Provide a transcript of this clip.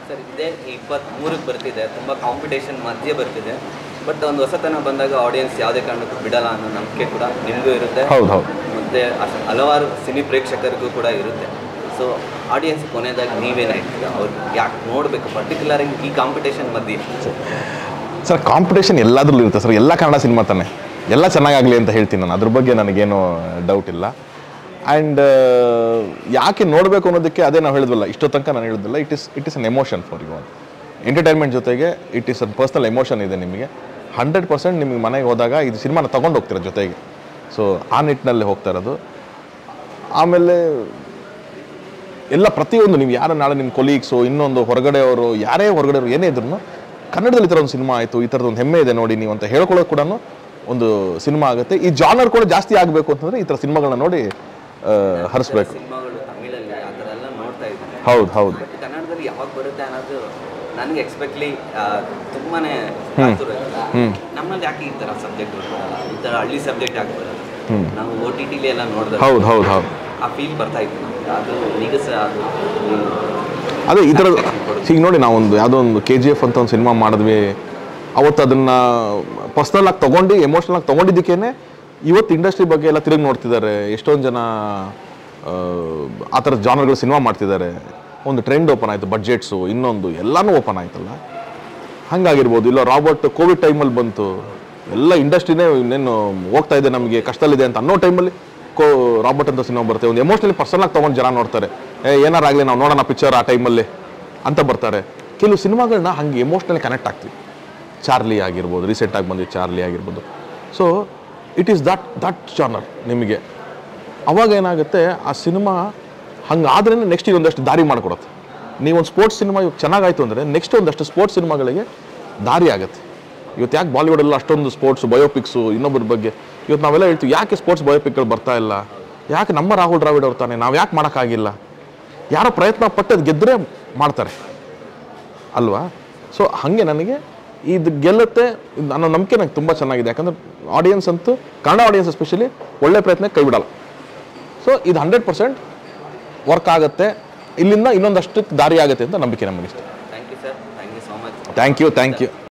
Sir ಇದೇ ಇಪ್ಪತ್ತ್ಮೂರಕ್ಕೆ ಬರ್ತಿದೆ ತುಂಬ ಕಾಂಪಿಟೇಷನ್ ಮಧ್ಯೆ ಬರ್ತಿದೆ ಬಟ್ ಒಂದು ಹೊಸತನ ಬಂದಾಗ ಆಡಿಯನ್ಸ್ ಯಾವುದೇ ಕಾರಣಕ್ಕೂ ಬಿಡಲ್ಲ ಅನ್ನೋ ನಂಬಿಕೆ ಕೂಡ ನಿಮಗೂ ಇರುತ್ತೆ ಹೌದು ಹೌದು ಮತ್ತು ಅಷ್ಟು ಹಲವಾರು ಸಿನಿ ಪ್ರೇಕ್ಷಕರಿಗೂ ಕೂಡ ಇರುತ್ತೆ ಸೊ ಆಡಿಯನ್ಸ್ ಕೊನೆಯದಾಗಿ ನೀವೇನು ಹೇಳ್ತೀರಾ ಅವ್ರಿಗೆ ಯಾಕೆ ನೋಡಬೇಕು ಪರ್ಟಿಕ್ಯುಲರ್ ಈ ಕಾಂಪಿಟೇಷನ್ ಮಧ್ಯೆ ಸರ್ ಕಾಂಪಿಟೇಷನ್ ಎಲ್ಲದರಲ್ಲೂ ಇರುತ್ತೆ ಸರ್ ಎಲ್ಲ ಕನ್ನಡ ಸಿನಿಮಾ ತಾನೆ ಎಲ್ಲ ಚೆನ್ನಾಗಾಗಲಿ ಅಂತ ಹೇಳ್ತೀನಿ ನಾನು ಅದ್ರ ಬಗ್ಗೆ ನನಗೇನು ಡೌಟ್ ಇಲ್ಲ ಆ್ಯಂಡ್ ಯಾಕೆ ನೋಡಬೇಕು ಅನ್ನೋದಕ್ಕೆ ಅದೇ ನಾವು ಹೇಳಿದ್ವಲ್ಲ ಇಷ್ಟೋ ತನಕ ನಾನು ಹೇಳಿದ್ವಲ್ಲ it is it is an emotion for you ಅಂತ ಎಂಟರ್ಟೈನ್ಮೆಂಟ್ ಜೊತೆಗೆ it is an personal emotion ಇದೆ ನಿಮಗೆ ಹಂಡ್ರೆಡ್ ಪರ್ಸೆಂಟ್ ನಿಮಗೆ ಮನೆಗೆ ಹೋದಾಗ ಇದು ಸಿನಿಮಾನ ತೊಗೊಂಡು ಹೋಗ್ತೀರ ಜೊತೆಗೆ ಸೊ ಆ ನಿಟ್ಟಿನಲ್ಲಿ ಹೋಗ್ತಾ ಇರೋದು ಆಮೇಲೆ ಎಲ್ಲ ಪ್ರತಿಯೊಂದು ನೀವು ಯಾರು ನಾಳೆ ನಿಮ್ಮ ಕೊಲೀಗ್ಸು ಇನ್ನೊಂದು ಹೊರಗಡೆಯವರು ಯಾರೇ ಹೊರಗಡೆಯವರು ಏನೇ ಇದ್ರು ಕನ್ನಡದಲ್ಲಿ ಈ ಥರ ಒಂದು ಸಿನಿಮಾ ಆಯಿತು ಈ ಥರದ ಒಂದು ಹೆಮ್ಮೆ ಇದೆ ನೋಡಿ ನೀವು ಅಂತ ಹೇಳ್ಕೊಳ್ಳೋದು ಕೂಡ ಒಂದು ಸಿನಿಮಾ ಆಗುತ್ತೆ ಈ ಜಾನರ್ ಕೂಡ ಜಾಸ್ತಿ ಆಗಬೇಕು ಅಂತಂದರೆ ಈ ಥರ ಸಿನಿಮಾಗಳನ್ನ ನೋಡಿ ಆ, ಹರಿಸ್ಬೇಕು ಸಿನಿಮಾಗಳು ತಮಿಳಲ್ಲಿ ಆ ಥರ ಎಲ್ಲ ನೋಡ್ತಾ ಇದ್ದೀನಿ ಹೌದು ಹೌದು ಬಟ್ ಕನ್ನಡದಲ್ಲಿ ಯಾವಾಗ ಬರುತ್ತೆ ಅನ್ನೋದು ನನಗೆ ಎಕ್ಸ್ಪೆಕ್ಟ್ಲಿ ತುಂಬಾ ಕಾತುರ ಇದೆ. ನಮ್ಮಲ್ಲಿ ಯಾಕೆ ಈ ಥರ ಸಬ್ಜೆಕ್ಟ್ ಬರಲ್ಲ ಈ ಥರ ಹಳ್ಳಿ ಸಬ್ಜೆಕ್ಟ್ ಯಾಕೆ ಬರಲ್ಲ ನಾವು ಓ ಟಿ ಟಿಲಿ ಎಲ್ಲ ನೋಡಿದ್ರೆ ಹೌದು ಹೌದು ಹೌದು ಆ ಫೀಲ್ ಬರ್ತಾ ಇತ್ತು ನಮ್ಗೆ ಅದು ನಿಗಸ ಅದು ಹ್ಮ್. ಅದೇ ಈ ಥರ ಈಗ ನೋಡಿ ನಾವೊಂದು ಯಾವುದೋ ಒಂದು ಕೆ ಜಿ ಎಫ್ ಅಂತ ಒಂದು ಸಿನಿಮಾ ಮಾಡಿದ್ವಿ ಅವತ್ತು ಅದನ್ನು ಪರ್ಸ್ನಲ್ ಆಗಿ ತೊಗೊಂಡು ಎಮೋಷ್ನಲ್ ಆಗಿ ತೊಗೊಂಡಿದ್ದಕ್ಕೇನೆ ಇವತ್ತು ಇಂಡಸ್ಟ್ರಿ ಬಗ್ಗೆ ಎಲ್ಲ ತಿರುಗಿ ನೋಡ್ತಿದ್ದಾರೆ ಎಷ್ಟೊಂದು ಜನ ಆ, ಆ ಥರದ ಜಾನರ್ಗಳು ಸಿನಿಮಾ ಮಾಡ್ತಿದ್ದಾರೆ ಒಂದು ಟ್ರೆಂಡ್ ಓಪನ್ ಆಯಿತು ಬಡ್ಜೆಟ್ಸು ಇನ್ನೊಂದು ಎಲ್ಲನೂ ಓಪನ್ ಆಯ್ತಲ್ಲ ಹಂಗಾಗಿರ್ಬೋದು ಇಲ್ಲ ರಾಬರ್ಟ್ ಕೋವಿಡ್ ಟೈಮಲ್ಲಿ ಬಂತು ಎಲ್ಲ ಇಂಡಸ್ಟ್ರಿನೇ ಇನ್ನೇನು ಹೋಗ್ತಾ ಇದೆ ನಮಗೆ ಕಷ್ಟದಲ್ಲಿದೆ ಅಂತ ಅನ್ನೋ ಟೈಮಲ್ಲಿ ಕೋ ರಾಬರ್ಟ್ ಅಂತ ಸಿನಿಮಾ ಬರುತ್ತೆ ಒಂದು ಎಮೋಷ್ನಲಿ ಪರ್ಸನಲ್ ತೊಗೊಂಡು ಜನ ನೋಡ್ತಾರೆ ಏ ಏನಾರಾಗಲಿ ನಾವು ನೋಡೋಣ ಪಿಕ್ಚರ್ ಆ ಟೈಮಲ್ಲಿ ಅಂತ ಬರ್ತಾರೆ ಕೆಲವು ಸಿನಿಮಾಗಳನ್ನ ಹಂಗೆ ಎಮೋಷ್ನಲಿ ಕನೆಕ್ಟ್ ಆಗ್ತೀವಿ ಚಾರ್ಲಿ ಆಗಿರ್ಬೋದು ರೀಸೆಂಟಾಗಿ ಬಂದಿದ್ದು ಚಾರ್ಲಿ ಆಗಿರ್ಬೋದು so it is that that genre ನಿಮಗೆ ಅವಾಗ ಏನಾಗುತ್ತೆ ಆ ಸಿನಿಮಾ ಹಂಗಾದ್ರೇ ನೆಕ್ಸ್ಟ್ ಇದೊಂದಷ್ಟು ದಾರಿ ಮಾಡಿಕೊಡುತ್ತೆ ನೀವೊಂದು ಸ್ಪೋರ್ಟ್ಸ್ ಸಿನಿಮಾ ಇವಾಗ ಚೆನ್ನಾಗಾಯ್ತು ಅಂದರೆ ನೆಕ್ಸ್ಟ್ ಒಂದಷ್ಟು ಸ್ಪೋರ್ಟ್ಸ್ ಸಿನಿಮಾಗಳಿಗೆ ದಾರಿ ಆಗುತ್ತೆ ಇವತ್ತು ಯಾಕೆ ಬಾಲಿವುಡಲ್ಲಿ ಅಷ್ಟೊಂದು ಸ್ಪೋರ್ಟ್ಸ್ ಬಯೋಪಿಕ್ಸು ಇನ್ನೊಬ್ಬರ ಬಗ್ಗೆ ಇವತ್ತು ನಾವೆಲ್ಲ ಹೇಳ್ತೀವಿ ಯಾಕೆ ಸ್ಪೋರ್ಟ್ಸ್ ಬಯೋಪಿಕ್ಗಳು ಬರ್ತಾ ಇಲ್ಲ ಯಾಕೆ ನಮ್ಮ ರಾಹುಲ್ ದ್ರಾವಿಡ್ ಅವ್ರು ತಾನೆ ನಾವು ಯಾಕೆ ಮಾಡೋಕ್ಕಾಗಿಲ್ಲ ಯಾರೋ ಪ್ರಯತ್ನ ಪಟ್ಟು ಅದು ಗೆದ್ದರೆ ಮಾಡ್ತಾರೆ ಅಲ್ವಾ ಸೊ ಹಾಗೆ ನನಗೆ ಇದು ಗೆಲ್ಲುತ್ತೆ ಇದು ಅನ್ನೋ ನಂಬಿಕೆ ನಂಗೆ ತುಂಬ ಚೆನ್ನಾಗಿದೆ ಯಾಕಂದ್ರೆ ಆಡಿಯನ್ಸ್ ಅಂತೂ ಕನ್ನಡ ಆಡಿಯನ್ಸ್ ಎಸ್ಪೆಷಲಿ ಒಳ್ಳೆ ಪ್ರಯತ್ನ ಕೈ ಬಿಡಲ್ಲ ಸೊ ಇದು ಹಂಡ್ರೆಡ್ ಪರ್ಸೆಂಟ್ ವರ್ಕ್ ಆಗುತ್ತೆ ಇಲ್ಲಿಂದ ಇನ್ನೊಂದಷ್ಟು ದಾರಿ ಆಗುತ್ತೆ ಅಂತ ನಂಬಿಕೆ ನಮಗಿಷ್ಟ thank you sir thank you so much thank you thank you